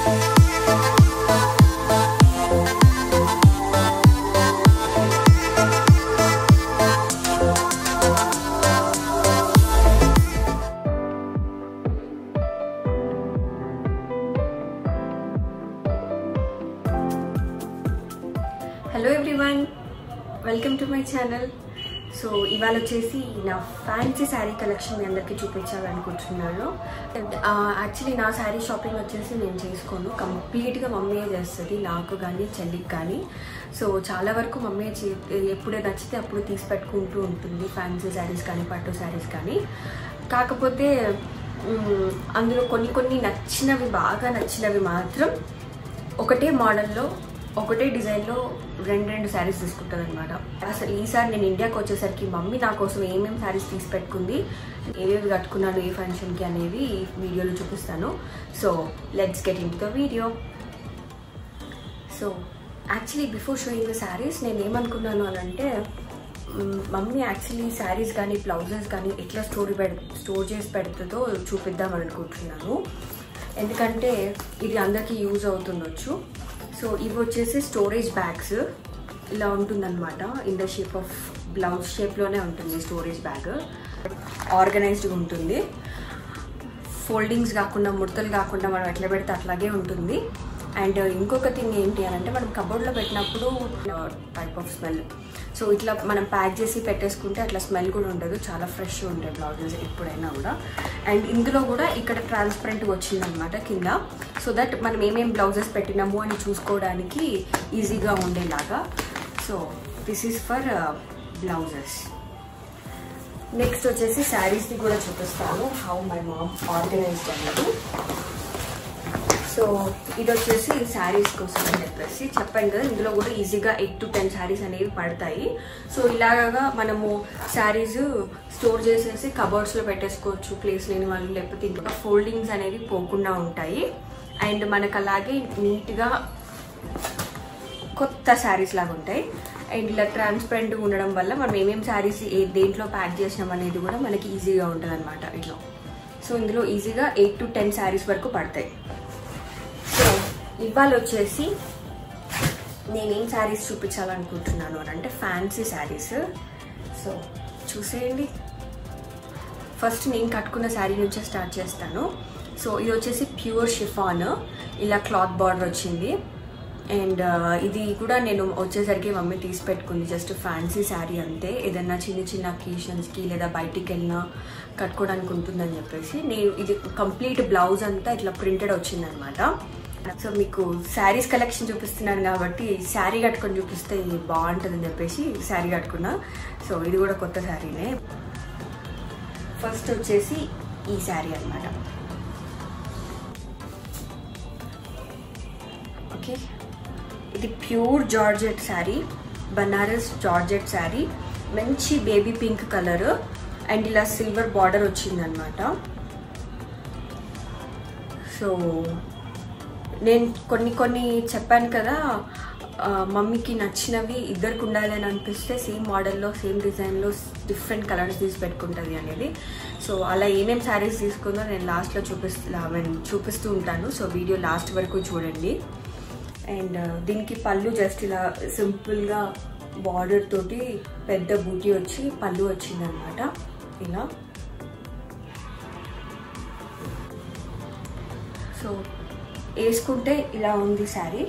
hello everyone welcome to my channel so ఇవాళ వచ్చేసి నా ఫ్యాన్సీ శారీ కలెక్షన్ మీ అందరికీ చూపించాలనుకుంటున్నాను యాక్చువల్లీ నా శారీ షాపింగ్ వచ్చేసి నేను చేసుకోను కంప్లీట్గా మమ్మీయే చేస్తుంది నాకు కానీ చెల్లికి కానీ సో చాలా వరకు మమ్మీ ఎప్పుడే నచ్చితే అప్పుడు తీసి పెట్టుకుంటూ ఉంటుంది ఫ్యాన్సీ శారీస్ కానీ పట్టు శారీస్ కానీ కాకపోతే మ్, అందులో కొన్ని కొన్ని నచ్చినవి బాగా నచ్చినవి మాత్రం ఒకటే మోడల్లో ఒకటే డిజైన్లో రెండు రెండు శారీస్ తీసుకుంటుంది అనమాట అసలు ఈసారి నేను ఇండియాకి వచ్చేసరికి మమ్మీ నా కోసం ఏమేమి శారీస్ తీసి పెట్టుకుంది ఏవేవి కట్టుకున్నాను ఏ ఫంక్షన్కి అనేవి ఈ వీడియోలో చూపిస్తాను so let's get in the video so actually before showing the saris నేను ఏమనుకున్నాను అని అంటే మ్, మమ్మీ యాక్చువల్లీ శారీస్ కానీ బ్లౌజెస్ కానీ ఎట్లా స్టోర్ పెడ స్టోర్ చేసి పెడుతుందో చూపిద్దాం అనుకుంటున్నాను ఎందుకంటే ఇది అందరికీ యూజ్ అవుతుండొచ్చు సో ఇవి వచ్చేసి స్టోరేజ్ బ్యాగ్స్ ఇలా ఉంటుందన్నమాట in the shape of blouse షేప్లోనే ఉంటుంది స్టోరేజ్ బ్యాగ్ ఆర్గనైజ్డ్గా ఉంటుంది ఫోల్డింగ్స్ కాకుండా ముడతలు కాకుండా మనం ఎట్లా పెడితే అట్లాగే ఉంటుంది అండ్ ఇంకొక థింగ్ ఏంటి అని అంటే మనం కబోర్డ్లో పెట్టినప్పుడు టైప్ ఆఫ్ స్మెల్ సో ఇట్లా మనం ప్యాక్ చేసి పెట్టేసుకుంటే అట్లా స్మెల్ కూడా ఉండదు చాలా ఫ్రెష్ ఉంటాయి బ్లౌజెస్ ఎప్పుడైనా కూడా అండ్ ఇందులో కూడా ఇక్కడ ట్రాన్స్పరెంట్గా వచ్చిందనమాట కింద సో దట్ మనం ఏమేం బ్లౌజెస్ పెట్టినాము అని చూసుకోవడానికి ఈజీగా ఉండేలాగా so this is for blouses next వచ్చేసి శారీస్ని కూడా చూపిస్తాను హౌ మై మామ్ ఆర్గనైజ్డ్ అన్నది సో ఇది వచ్చేసి శారీస్ కోసం అని చెప్పేసి చెప్పాను కదా ఇందులో కూడా ఈజీగా ఎయిట్ టు టెన్ శారీస్ అనేవి పడతాయి సో ఇలాగా మనము శారీస్ స్టోర్ చేసేసి కబోర్డ్స్లో పెట్టేసుకోవచ్చు ప్లేస్ లేని వాళ్ళు లేకపోతే ఇంకా ఫోల్డింగ్స్ అనేవి పోకుండా ఉంటాయి అండ్ మనకు అలాగే నీట్గా కొత్త శారీస్ లాగా ఉంటాయి అండ్ ఇలా ట్రాన్స్పరెంట్గా ఉండడం వల్ల మనం ఏమేమి శారీస్ ఏ దేంట్లో ప్యాక్ చేసినాం అనేది కూడా మనకి ఈజీగా ఉంటుంది అనమాట ఇట్లా సో ఇందులో ఈజీగా ఎయిట్ టు టెన్ శారీస్ వరకు పడతాయి సో ఇవాళ వచ్చేసి నేనేం శారీస్ చూపించాలనుకుంటున్నాను అని అంటే ఫ్యాన్సీ శారీస్ సో చూసేయండి ఫస్ట్ నేను కట్టుకున్న శారీ నుంచే స్టార్ట్ చేస్తాను సో ఇది వచ్చేసి ప్యూర్ షిఫాన్ ఇలా క్లాత్ బార్డర్ వచ్చింది అండ్ ఇది కూడా నేను వచ్చేసరికి మమ్మీ తీసి పెట్టుకుంది జస్ట్ ఫ్యాన్సీ శారీ అంతే ఏదన్నా చిన్న చిన్న అకేషన్స్కి లేదా బయటికి వెళ్ళినా కట్టుకోవడానికి ఉంటుందని చెప్పేసి నేను ఇది కంప్లీట్ బ్లౌజ్ అంతా ఇట్లా ప్రింటెడ్ వచ్చిందనమాట సో మీకు శారీస్ కలెక్షన్ చూపిస్తున్నాను కాబట్టి శారీ కట్టుకొని చూపిస్తే ఇది బాగుంటుందని చెప్పేసి శారీ కట్టుకున్నా సో ఇది కూడా కొత్త శారీనే ఫస్ట్ వచ్చేసి ఈ శారీ అనమాట ఓకే ఇది pure georgette sari Banaras georgette sari మంచి బేబీ పింక్ కలర్ అండ్ ఇలా సిల్వర్ బార్డర్ వచ్చిందనమాట సో నేను కొన్ని కొన్ని చెప్పాను కదా ఆ, మమ్మీకి నచ్చినవి ఇద్దరికి ఉండాలి అని అనిపిస్తే సేమ్ మోడల్లో సేమ్ డిజైన్లో డిఫరెంట్ కలర్స్ తీసి పెట్టుకుంటుంది అనేది సో అలా ఏమేమి శారీస్ తీసుకుందో నేను లాస్ట్లో చూపిస్తా ఐ మీన్ చూపిస్తూ ఉంటాను సో వీడియో లాస్ట్ వరకు చూడండి అండ్ దీనికి పళ్ళు జస్ట్ ఇలా సింపుల్గా బార్డర్ తోటి పెద్ద బూటీ వచ్చి పళ్ళు వచ్చిందనమాట ఇలా సో వేసుకుంటే ఇలా ఉంది శారీ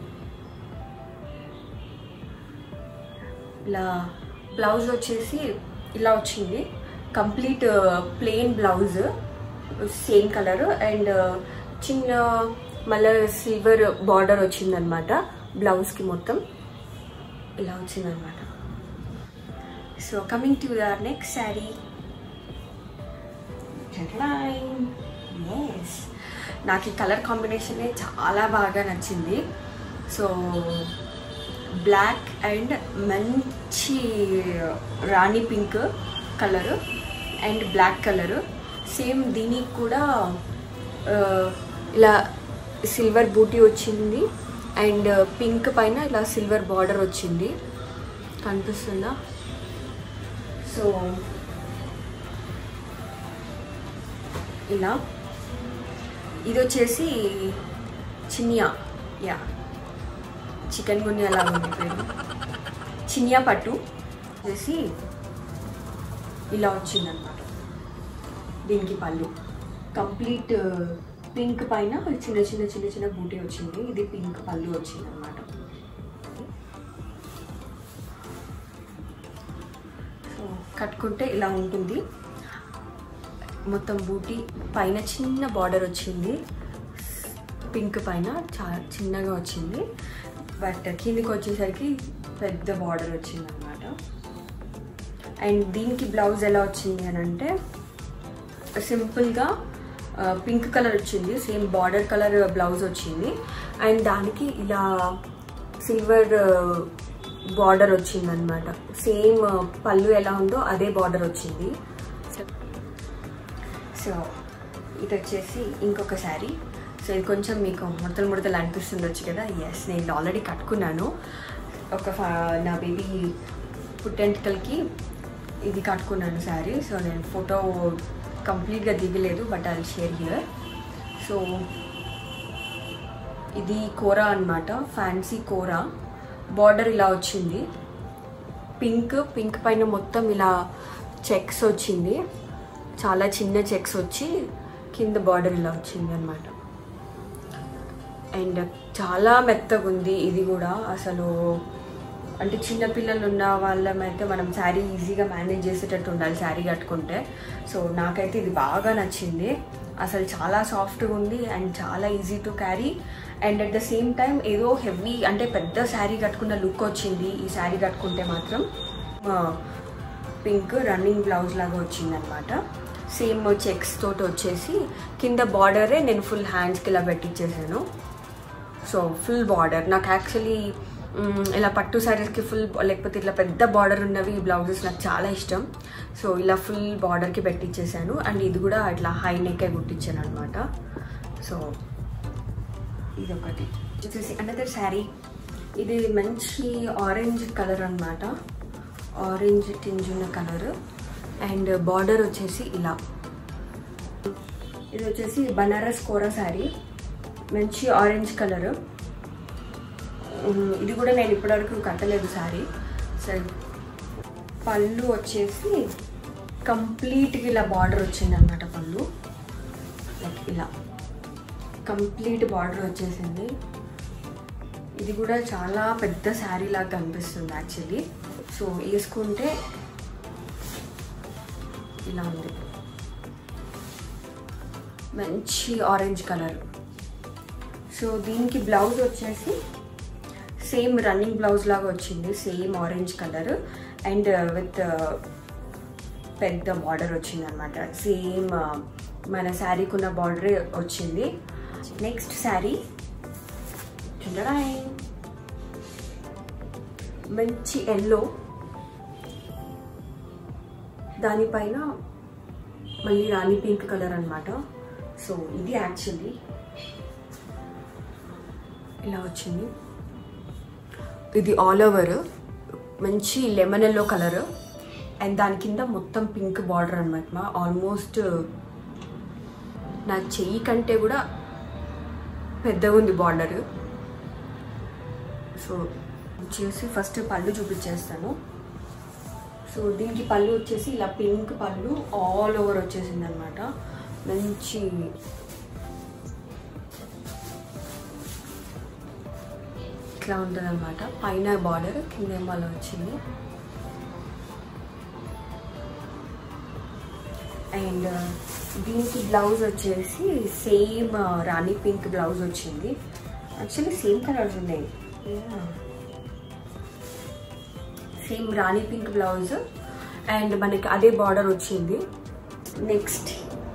ఇలా బ్లౌజ్ వచ్చేసి ఇలా వచ్చింది complete plain blouse same colour and చిన్న మళ్ళీ సిల్వర్ బార్డర్ వచ్చిందనమాట బ్లౌజ్కి మొత్తం ఇలా వచ్చిందనమాట so coming to the next sari yes నాకు ఈ కలర్ కాంబినేషనే చాలా బాగా నచ్చింది సో బ్లాక్ అండ్ మంచి rani pink colour and black colour same దీనికి కూడా ఆ, ఇలా సిల్వర్ బూటీ వచ్చింది అండ్ పింక్ పైన ఇలా సిల్వర్ బార్డర్ వచ్చింది కనిపిస్తుందా సో ఇలా ఇది వచ్చేసి చినియా యా చికెన్ గున్యా లాగా ఉంది పేరు చినియా పట్టు చేసి ఇలా వచ్చిందనమాట దీనికి పళ్ళు కంప్లీట్ పింక్ పైన చిన్న చిన్న చిన్న చిన్న బూటీ వచ్చింది ఇది పింక్ పళ్ళు వచ్చింది అనమాట సో కట్టుకుంటే ఇలా ఉంటుంది మొత్తం బూటీ పైన చిన్న బార్డర్ వచ్చింది పింక్ పైన చాలా చిన్నగా వచ్చింది బట్ కిందికి వచ్చేసరికి పెద్ద బార్డర్ వచ్చింది అనమాట అండ్ దీనికి బ్లౌజ్ ఎలా వచ్చింది అని అంటే సింపుల్గా పింక్ కలర్ వచ్చింది సేమ్ బార్డర్ కలర్ బ్లౌజ్ వచ్చింది అండ్ దానికి ఇలా సిల్వర్ బార్డర్ వచ్చింది అనమాట సేమ్ పళ్ళు ఎలా ఉందో అదే బార్డర్ వచ్చింది సో ఇది వచ్చేసి ఇంకొక శారీ సో ఇది కొంచెం మీకు ముడతలు ముడతలు అనిపిస్తుండొచ్చు కదా ఎస్ నేను ఆల్రెడీ కట్టుకున్నాను ఒక ఫ- నా బేబీ పుట్టెంటికల్కి ఇది కట్టుకున్నాను శారీ సో నేను ఫోటో కంప్లీట్గా దిగలేదు బట్ అది షేర్ హియర్ సో ఇది కోరా అన్నమాట ఫ్యాన్సీ కోరా బార్డర్ ఇలా వచ్చింది పింక్ పింక్ పైన మొత్తం ఇలా చెక్స్ వచ్చింది చాలా చిన్న చెక్స్ వచ్చి కింద బార్డర్ ఇలా వచ్చింది అనమాట అండ్ చాలా మెత్తగా ఉంది ఇది కూడా అసలు అంటే చిన్న పిల్లలు ఉన్న వాళ్ళమైతే మనం శారీ ఈజీగా మేనేజ్ చేసేటట్టు ఉండాలి శారీ కట్టుకుంటే సో నాకైతే ఇది బాగా నచ్చింది అసలు చాలా సాఫ్ట్గా ఉంది అండ్ చాలా easy to carry and at the same time ఏదో హెవీ అంటే పెద్ద శారీ కట్టుకున్న లుక్ వచ్చింది ఈ శారీ కట్టుకుంటే మాత్రం పింక్ రన్నింగ్ బ్లౌజ్ లాగా వచ్చింది అనమాట సేమ్ చెక్స్ తోటి వచ్చేసి కింద బార్డరే నేను ఫుల్ హ్యాండ్స్కి ఇలా పెట్టించేసాను సో ఫుల్ బార్డర్ నాకు యాక్చువల్లీ ఇలా పట్టు శారీస్కి ఫుల్ లేకపోతే ఇట్లా పెద్ద బార్డర్ ఉన్నవి బ్లౌజెస్ నాకు చాలా ఇష్టం సో ఇలా ఫుల్ బార్డర్కి పెట్టించేసాను అండ్ ఇది కూడా ఇట్లా హై నెక్ కుట్టించాను అనమాట సో ఇది ఒకటి వచ్చేసి అనదర్ శారీ ఇది మంచి ఆరెంజ్ కలర్ అన్నమాట ఆరెంజ్ టింజ్ ఉన్న కలర్ అండ్ బార్డర్ వచ్చేసి ఇలా ఇది వచ్చేసి బనారస్ కోరా శారీ మంచి ఆరెంజ్ కలర్ ఇది కూడా నేను ఇప్పటివరకు కట్టలేదు శారీ సరే పళ్ళు వచ్చేసి కంప్లీట్గా ఇలా బార్డర్ వచ్చింది అనమాట పళ్ళు లైక్ ఇలా కంప్లీట్ బార్డర్ వచ్చేసింది ఇది కూడా చాలా పెద్ద శారీ లాగా కనిపిస్తుంది యాక్చువల్లీ సో వేసుకుంటే ఇలా ఉంది మంచి ఆరెంజ్ కలర్ సో దీనికి బ్లౌజ్ వచ్చేసి సేమ్ రన్నింగ్ బ్లౌజ్ లాగా వచ్చింది same orange colour and with పెద్ద బార్డర్ వచ్చింది అనమాట సేమ్ మన శారీకి ఉన్న బార్డర్ వచ్చింది నెక్స్ట్ శారీ మంచి ఎల్లో దానిపైన మళ్ళీ రాణి పింక్ కలర్ అనమాట సో ఇది యాక్చువల్లీ ఇలా వచ్చింది ఇది ఆల్ ఓవర్ మంచి లెమన్ ఎల్లో కలర్ అండ్ దాని కింద మొత్తం పింక్ బార్డర్ అనమాట ఆల్మోస్ట్ నా చెయ్యి కంటే కూడా పెద్దగా ఉంది బార్డర్ సో వచ్చేసి ఫస్ట్ పళ్ళు చూపించేస్తాను సో దీనికి పళ్ళు వచ్చేసి ఇలా పింక్ పళ్ళు ఆల్ ఓవర్ వచ్చేసింది అనమాట మంచి ఇట్లా ఉంటుంది అనమాట పైన బార్డర్ కింద ఏమో అలా వచ్చింది అండ్ దీనికి బ్లౌజ్ వచ్చేసి సేమ్ రాణి పింక్ బ్లౌజ్ వచ్చింది యాక్చువల్లీ సేమ్ కలర్స్ ఉన్నాయి same rani pink blouse and మనకి అదే బార్డర్ వచ్చింది నెక్స్ట్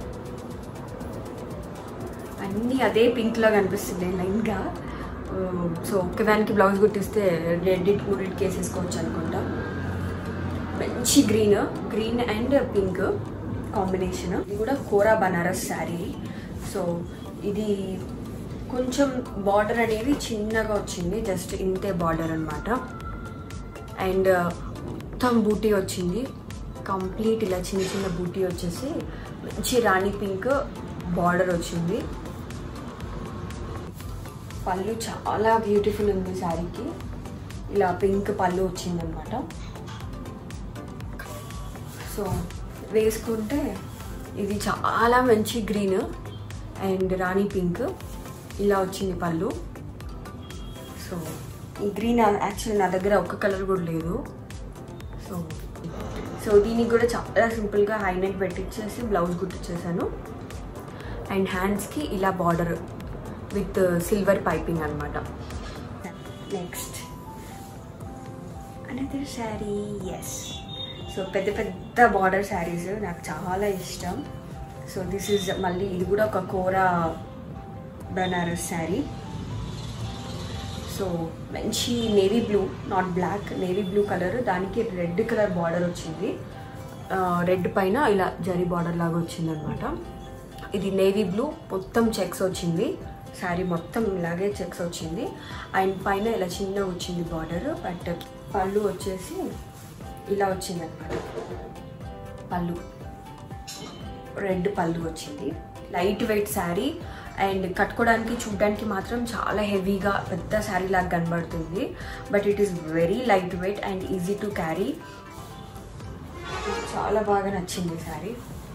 అన్నీ అదే పింక్లో కనిపిస్తున్నాయి లైన్గా సో ఒక్కదానికి బ్లౌజ్ కుట్టిస్తే రెడ్డిట్ మూడిటికి వేసేసుకోవచ్చు అనుకుంటా మంచి green green and pink combination ఇది కూడా కోరా బనారస్ శారీ సో ఇది కొంచెం బార్డర్ అనేది చిన్నగా వచ్చింది జస్ట్ ఇంతే బార్డర్ అనమాట అండ్ మొత్తం బూటీ వచ్చింది కంప్లీట్ ఇలా చిన్న చిన్న బూటీ వచ్చేసి మంచి రాణి పింక్ బార్డర్ వచ్చింది పళ్ళు చాలా బ్యూటిఫుల్ ఉంది శారీకి ఇలా పింక్ పళ్ళు వచ్చిందనమాట సో వేసుకుంటే ఇది చాలా మంచి గ్రీన్ అండ్ రాణి పింక్ ఇలా వచ్చింది పళ్ళు సో ఈ గ్రీన్ యాక్చువల్లీ నా దగ్గర ఒక్క కలర్ కూడా లేదు సో సో దీనికి కూడా చాలా సింపుల్గా హై నెక్ పెట్టించేసి బ్లౌజ్ కుట్టించేసాను అండ్ హ్యాండ్స్కి ఇలా బార్డర్ విత్ సిల్వర్ పైపింగ్ అనమాట next another sari yes so పెద్ద పెద్ద బార్డర్ శారీస్ నాకు చాలా ఇష్టం సో దిస్ ఈజ్ మళ్ళీ ఇది కూడా ఒక కోరా బనారస్ శారీ సో మంచి navy blue not black navy blue colour దానికి రెడ్ కలర్ బార్డర్ వచ్చింది రెడ్ పైన ఇలా జరీ బార్డర్ లాగా వచ్చింది అనమాట ఇది నేవీ బ్లూ మొత్తం చెక్స్ వచ్చింది శారీ మొత్తం ఇలాగే చెక్స్ వచ్చింది అండ్ పైన ఇలా చిన్న వచ్చింది బార్డర్ బట్ పళ్ళు వచ్చేసి ఇలా వచ్చింది అనమాట పళ్ళు రెడ్ పళ్ళు వచ్చింది లైట్ వెయిట్ శారీ అండ్ కట్టుకోవడానికి చూడడానికి మాత్రం చాలా హెవీగా పెద్ద శారీ లాగా కనబడుతుంది but it is very light weight and easy to carry చాలా బాగా నచ్చింది శారీ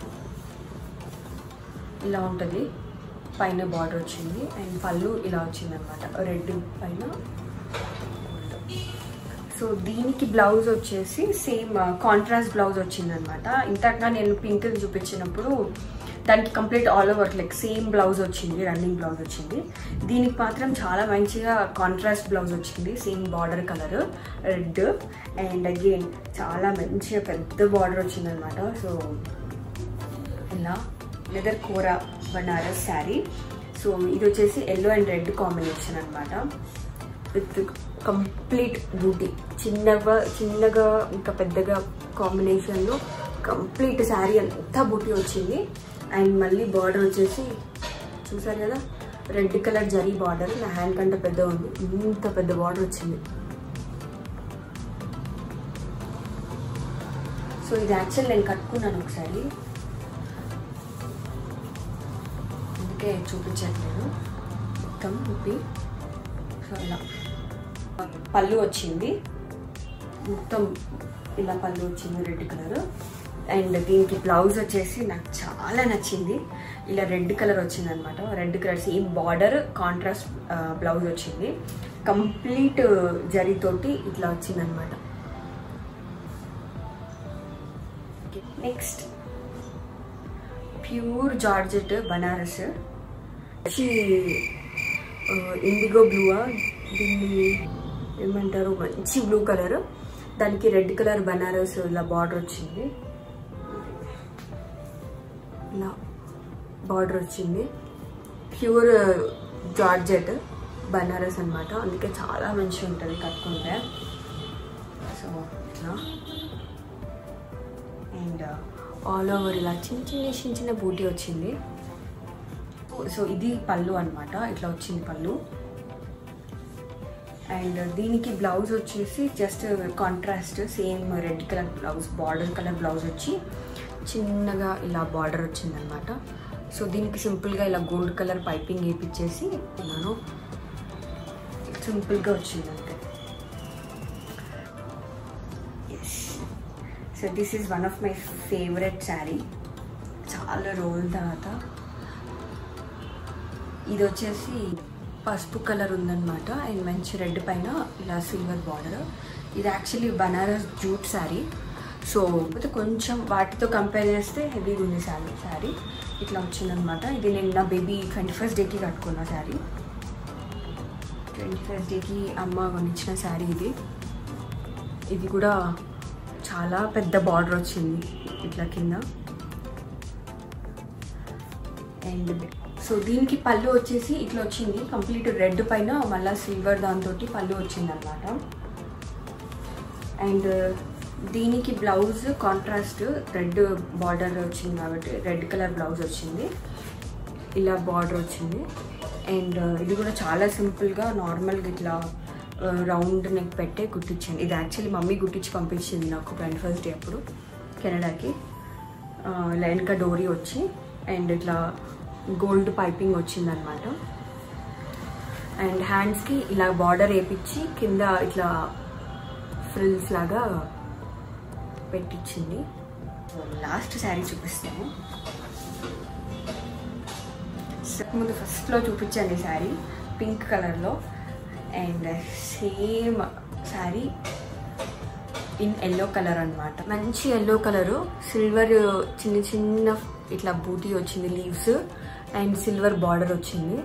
ఇలా ఉంటుంది పైన బార్డర్ వచ్చింది అండ్ పళ్ళు ఇలా వచ్చింది అనమాట రెడ్ పైన సో దీనికి బ్లౌజ్ వచ్చేసి సేమ్ కాంట్రాస్ట్ బ్లౌజ్ వచ్చిందనమాట ఇంతగా నేను పింక్ చూపించినప్పుడు దానికి complete all over like same blouse వచ్చింది రన్నింగ్ బ్లౌజ్ వచ్చింది దీనికి మాత్రం చాలా మంచిగా కాంట్రాస్ట్ బ్లౌజ్ వచ్చింది same border colour red and again చాలా మంచిగా పెద్ద బార్డర్ వచ్చిందనమాట సో ఇలా లెదర్ కూర బనారస్ శారీ సో ఇది వచ్చేసి ఎల్లో అండ్ రెడ్ కాంబినేషన్ అనమాట విత్ కంప్లీట్ బ్యూటీ చిన్నగా చిన్నగా ఇంకా పెద్దగా కాంబినేషన్లో కంప్లీట్ శారీ అంతా బూటీ వచ్చింది అండ్ మళ్ళీ బార్డర్ వచ్చేసి చూసారు కదా రెడ్ కలర్ జరీ బార్డర్ నా హ్యాండ్ కంటే పెద్ద ఉంది ఇంత పెద్ద బార్డర్ వచ్చింది సో ఇది యాక్చువల్ నేను కట్టుకున్నాను ఒకసారి అందుకే చూపించట్లేదు మొత్తం ఉప్పి సో ఇలా పళ్ళు వచ్చింది మొత్తం ఇలా పళ్ళు వచ్చింది రెడ్ కలర్ అండ్ దీనికి బ్లౌజ్ వచ్చేసి నాకు చాలా నచ్చింది ఇలా రెడ్ కలర్ వచ్చింది అనమాట red colour same border contrast blouse వచ్చింది కంప్లీట్ జరీతోటి ఇట్లా వచ్చింది అనమాట next pure georgette Banaras indigo బ్లూవా దీన్ని ఏమంటారు మంచి బ్లూ కలర్ దానికి రెడ్ కలర్ బనారస్ ఇలా బార్డర్ వచ్చింది ఇలా బార్డర్ వచ్చింది ప్యూర్ జార్జెట్ బనారస్ అనమాట అందుకే చాలా మంచిగా ఉంటుంది కట్టుకుంటే సో ఇట్లా అండ్ ఆల్ ఓవర్ ఇలా చిన్న చిన్న చిన్న చిన్న బూటీ వచ్చింది సో ఇది పళ్ళు అనమాట ఇట్లా వచ్చింది పళ్ళు అండ్ దీనికి బ్లౌజ్ వచ్చేసి just contrast same red colour blouse border colour blouse వచ్చి చిన్నగా ఇలా బార్డర్ వచ్చిందనమాట సో దీనికి సింపుల్గా ఇలా గోల్డ్ కలర్ పైపింగ్ వేయించేసి ఉన్నాను సింపుల్గా వచ్చింది అంతే yes so this is one of my favourite sari చాలా రోజుల తర్వాత ఇది వచ్చేసి పసుపు కలర్ ఉందన్నమాట అండ్ మంచి రెడ్ పైన ఇలా సిల్వర్ బార్డర్ ఇది actually Banaras jute sari so కాకపోతే కొంచెం వాటితో కంపేర్ చేస్తే హెవీగా ఉంది శారీ శారీ ఇట్లా వచ్చిందనమాట ఇది నేను నా బేబీ ట్వంటీ ఫస్ట్ డేకి కట్టుకున్న శారీ ట్వంటీ ఫస్ట్ డేకి అమ్మ కొనిచ్చిన శారీ ఇది ఇది కూడా చాలా పెద్ద బార్డర్ వచ్చింది ఇట్లా కింద అండ్ సో దీనికి పళ్ళు వచ్చేసి ఇట్లా వచ్చింది కంప్లీట్ రెడ్ పైన మళ్ళీ సిల్వర్ దాంతో పళ్ళు వచ్చింది అనమాట అండ్ దీనికి బ్లౌజ్ కాంట్రాస్ట్ రెడ్ బార్డర్ వచ్చింది కాబట్టి రెడ్ కలర్ బ్లౌజ్ వచ్చింది ఇలా బార్డర్ వచ్చింది అండ్ ఇది కూడా చాలా సింపుల్గా నార్మల్గా ఇట్లా రౌండ్ నెక్ పెట్టే కుట్టించింది ఇది యాక్చువల్లీ మమ్మీ కుట్టించి పంపించింది నాకు ట్వంటీ ఫస్ట్ డే అప్పుడు కెనడాకి ఇలా వెనక డోరీ వచ్చి అండ్ ఇట్లా గోల్డ్ పైపింగ్ వచ్చిందనమాట అండ్ హ్యాండ్స్కి ఇలా బార్డర్ వేపించి కింద ఇట్లా ఫ్రిల్స్ లాగా పెట్టించింది లాస్ట్ శారీ చూపిస్తాను ముందు ఫస్ట్లో చూపించాను ఈ శారీ పింక్ కలర్లో and same sari in yellow colour అన్నమాట మంచి ఎల్లో కలరు సిల్వర్ చిన్న చిన్న ఇట్లా బూటీ వచ్చింది లీవ్స్ అండ్ సిల్వర్ బార్డర్ వచ్చింది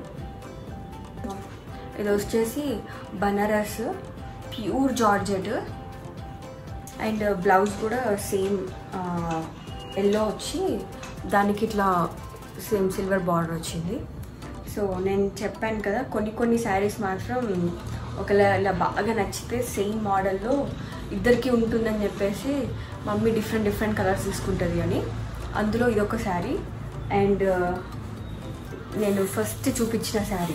ఇది వచ్చేసి Banaras pure georgette and blouse కూడా సేమ్ ఎల్లో వచ్చి దానికి ఇట్లా సేమ్ సిల్వర్ బార్డర్ వచ్చింది సో నేను చెప్పాను కదా కొన్ని కొన్ని శారీస్ మాత్రం ఒకవేళ ఇలా బాగా నచ్చితే సేమ్ మోడల్లో ఇద్దరికి ఉంటుందని చెప్పేసి మమ్మీ డిఫరెంట్ డిఫరెంట్ కలర్స్ తీసుకుంటుంది అని అందులో ఇదొక శారీ అండ్ నేను ఫస్ట్ చూపించిన శారీ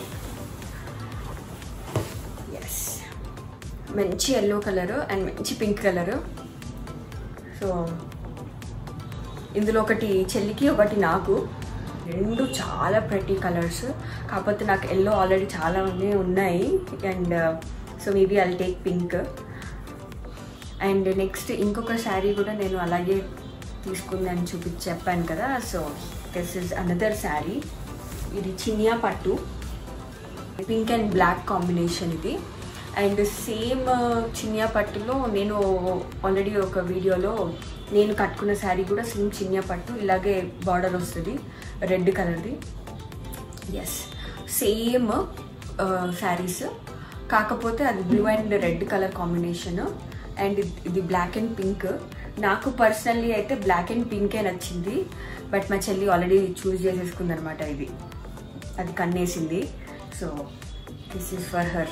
ఎస్ మంచి ఎల్లో కలరు అండ్ మంచి పింక్ కలరు సో ఇందులో ఒకటి చెల్లికి ఒకటి నాకు రెండు చాలా ప్రతి కలర్స్ కాకపోతే నాకు ఎల్లో ఆల్రెడీ చాలా మంది ఉన్నాయి and so maybe I'll take pink and next ఇంకొక శారీ కూడా నేను అలాగే తీసుకుందని చూపించి చెప్పాను కదా so this is another sari ఇది చినియా పట్టు పింక్ అండ్ బ్లాక్ కాంబినేషన్ ఇది అండ్ సేమ్ చినియా పట్టులో నేను ఆల్రెడీ ఒక వీడియోలో నేను కట్టుకున్న శారీ కూడా సేమ్ చినియా పట్టు ఇలాగే బార్డర్ వస్తుంది రెడ్ కలర్ది ఎస్ సేమ్ శారీస్ కాకపోతే అది blue and red colour combination and ఇది బ్లాక్ అండ్ పింక్ నాకు పర్సనల్లీ అయితే బ్లాక్ అండ్ పింకే నచ్చింది బట్ మా చెల్లి ఆల్రెడీ చూస్ చేసేసుకుంది అనమాట ఇది అది కన్నేసింది so this is for her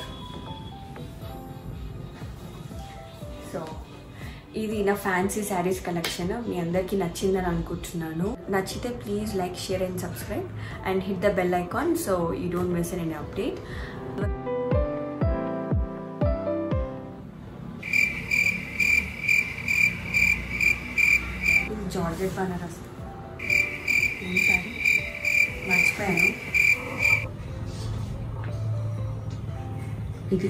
so ఇది నా ఫ్యాన్సీ శారీస్ కలెక్షన్ మీ అందరికీ నచ్చిందని అనుకుంటున్నాను నచ్చితే please like share and subscribe and hit the bell icon so you don't miss an update georgette Banaras ఏం సారీ మర్చిపోయాను ఇది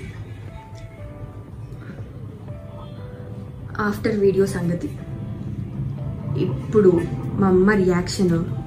ఆఫ్టర్ వీడియో సంగతి ఇప్పుడు మా అమ్మ రియాక్షన్